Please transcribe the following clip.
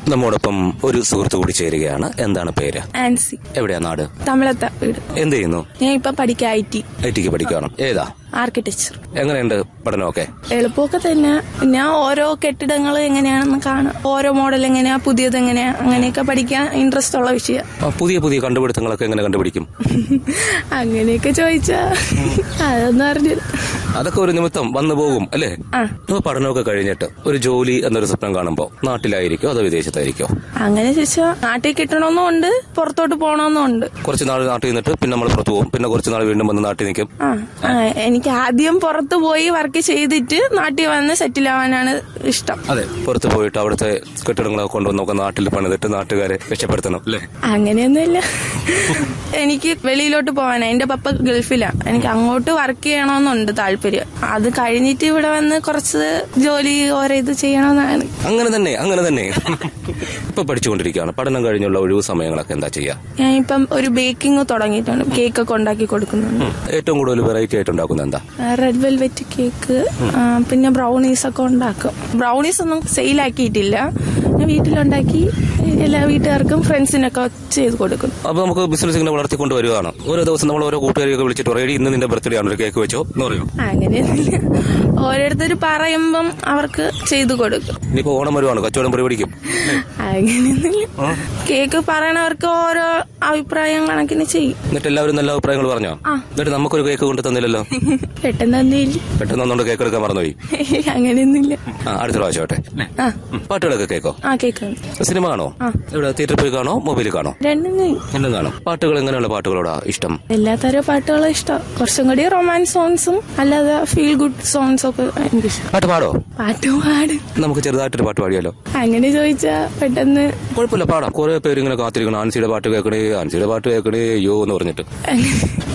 നമ്മോടൊപ്പം ഒരു സുഹൃത്ത് കൂടി ചേരുകയാണ് എന്താണ് പേര് ആൻസി എവിടെയാ നാട് തമിഴത്തെ വീട് എന്ത് ചെയ്യുന്നു ഞാൻ ഇപ്പൊ പഠിക്കുക ഐ ടി ഐ ടിക്ക് പഠിക്കുകയാണ് ഏതാ ആർക്കിടെക്ചർ എങ്ങനെയുണ്ട് പഠനമൊക്കെ എളുപ്പമൊക്കെ തന്നെ പിന്നെ ഓരോ കെട്ടിടങ്ങൾ എങ്ങനെയാണെന്ന് കാണാം ഓരോ മോഡൽ എങ്ങനെയാ പുതിയത് എങ്ങനെയാ അങ്ങനെയൊക്കെ പഠിക്കാൻ ഇൻട്രസ്റ്റ് ഉള്ള വിഷയം ആ, പുതിയ പുതിയ കണ്ടുപിടുത്തങ്ങളൊക്കെ എങ്ങനെ കണ്ടുപിടിക്കും അങ്ങനെയൊക്കെ ചോദിച്ചാ അതൊന്നും അറിഞ്ഞില്ല അതൊക്കെ ഒരു നിമിത്തം വന്നു പോകും അല്ലേ ആ അപ്പൊ പഠനമൊക്കെ കഴിഞ്ഞിട്ട് ഒരു ജോലി എന്നൊരു സ്വപ്നം കാണുമ്പോൾ നാട്ടിലായിരിക്കോ അതോ വിദേശത്തായിരിക്കോ അങ്ങനെ ചോദിച്ചാ നാട്ടിൽ കിട്ടണമെന്നും ഉണ്ട് പുറത്തോട്ട് പോകണമെന്നും ഉണ്ട് കുറച്ച് നാൾ നാട്ടിൽ നിന്നിട്ട് പിന്നെ നമ്മൾ പുറത്തു പോകും പിന്നെ കുറച്ച് നാൾ വീണ്ടും വന്ന് നാട്ടിൽ നിൽക്കും ആ ആ, എനിക്ക് ആദ്യം പുറത്ത് പോയി വർക്ക് ചെയ്തിട്ട് നാട്ടിൽ വന്ന് സെറ്റിൽ ആവാനാണ് ഇഷ്ടം അതെ പുറത്ത് പോയിട്ട് അവിടുത്തെ കെട്ടിടങ്ങളൊക്കെ കൊണ്ടുവന്ന് നമുക്ക് നാട്ടിൽ പണിതിട്ട് നാട്ടുകാരെ രക്ഷപ്പെടുത്തണം അല്ലേ അങ്ങനെയൊന്നുമില്ല എനിക്ക് വെളിയിലോട്ട് പോകാനാ എന്റെ പപ്പ ഗൾഫിലാണ് എനിക്ക് അങ്ങോട്ട് വർക്ക് ചെയ്യണമെന്നുണ്ട് താല്പര്യം അത് കഴിഞ്ഞിട്ട് ഇവിടെ വന്ന് കുറച്ച് ജോലി ഓരോ ഇത് ചെയ്യണമെന്നാണ് അങ്ങനെ തന്നെ അങ്ങനെ തന്നെ ഇപ്പൊ പഠിച്ചുകൊണ്ടിരിക്കുകയാണ് പഠനം കഴിഞ്ഞുള്ള ഒഴിവു സമയങ്ങളൊക്കെ എന്താ ചെയ്യാ ഞാൻ ഇപ്പം ഒരു ബേക്കിംഗ് തുടങ്ങിയിട്ടുണ്ട് കേക്ക് ഒക്കെ ഉണ്ടാക്കി കൊടുക്കുന്നുണ്ട് ഏറ്റവും കൂടുതൽ വെറൈറ്റി ആയിട്ട് ഉണ്ടാക്കുന്നത് എന്താ റെഡ് വെൽവെറ്റ് കേക്ക് പിന്നെ ബ്രൗണീസ് ഒക്കെ ഉണ്ടാക്കും ബ്രൗണീസ് ഒന്നും സെയിലാക്കിയിട്ടില്ല ഞാൻ വീട്ടിലുണ്ടാക്കി എല്ലാ വീട്ടുകാർക്കും ഫ്രണ്ട്സിനൊക്കെ ചെയ്ത് കൊടുക്കും അപ്പൊ നമുക്ക് ബിസിനസ് ഇങ്ങനെ വളർത്തിക്കൊണ്ട് വരുവാണ് ഓരോ ദിവസം നമ്മൾ ഓരോ കൂട്ടുകാരെയൊക്കെ വിളിച്ചിട്ട് പറയും ഇന്ന് നിന്റെ ബർത്ത്ഡേ ആണ് ഒരു കേക്ക് വെച്ചോ എന്ന് പറയും അങ്ങനെയൊന്നുമില്ല ഓരോരുത്തർ പറയുമ്പം അവർക്ക് ചെയ്തു കൊടുക്കും ഇനിയിപ്പോ ഓണം വരുവാണ് കച്ചവടം പരിപാടിക്കും അങ്ങനെയൊന്നുമില്ല കേക്ക് പറയണവർക്ക് ഓരോ അഭിപ്രായം കണക്കിന് ചെയ്യും എന്നിട്ട് എല്ലാവരും നല്ല അഭിപ്രായങ്ങൾ പറഞ്ഞോ ആ. എന്നിട്ട് നമുക്കൊരു കേക്ക് കൊണ്ട് തന്നില്ലല്ലോ പെട്ടെന്ന് എന്തെങ്കിലും പെട്ടെന്ന് ഒന്നുകൊണ്ട് കേക്ക് എടുക്കാൻ മറന്നുപോയി അങ്ങനെയൊന്നുമില്ല ആ അടുത്ത പ്രാവശ്യം ആട്ടെ ആ ഉം. പാട്ടുകളൊക്കെ കേക്കോ ആ കേക്ക് സിനിമ കാണോ ആ. ഇവിടെ തിയേറ്ററിൽ പോയി കാണോ മൊബൈലിൽ കാണോ രണ്ടും ചെയ്യും. രണ്ടും കാണും പാട്ടുകൾ എങ്ങനെയുള്ള പാട്ടുകളോടാ ഇഷ്ടം എല്ലാ തരം പാട്ടുകളും ഇഷ്ടം കുറച്ചും കൂടി റൊമാൻസ് സോങ്സും അല്ലാതെ ഫീൽ ഗുഡ് സോങ്സ് ഒക്കെ എനിക്കിഷ്ടം പാട്ട് പാടോ പാട്ട് പാടും നമുക്ക് ചെറുതായിട്ടൊരു പാട്ട് പാടിയാലോ അങ്ങനെ ചോദിച്ചാ പെട്ടെന്ന് കുഴപ്പമില്ല പാടാം കുറെ പേര് ഇങ്ങനെ കാത്തിരിക്കണം ആൻസിയുടെ പാട്ട് കേൾക്കണേ ആൻസിയുടെ പാട്ട് കേൾക്കണേ അയ്യോ എന്ന് പറഞ്ഞിട്ട് അങ്ങനെ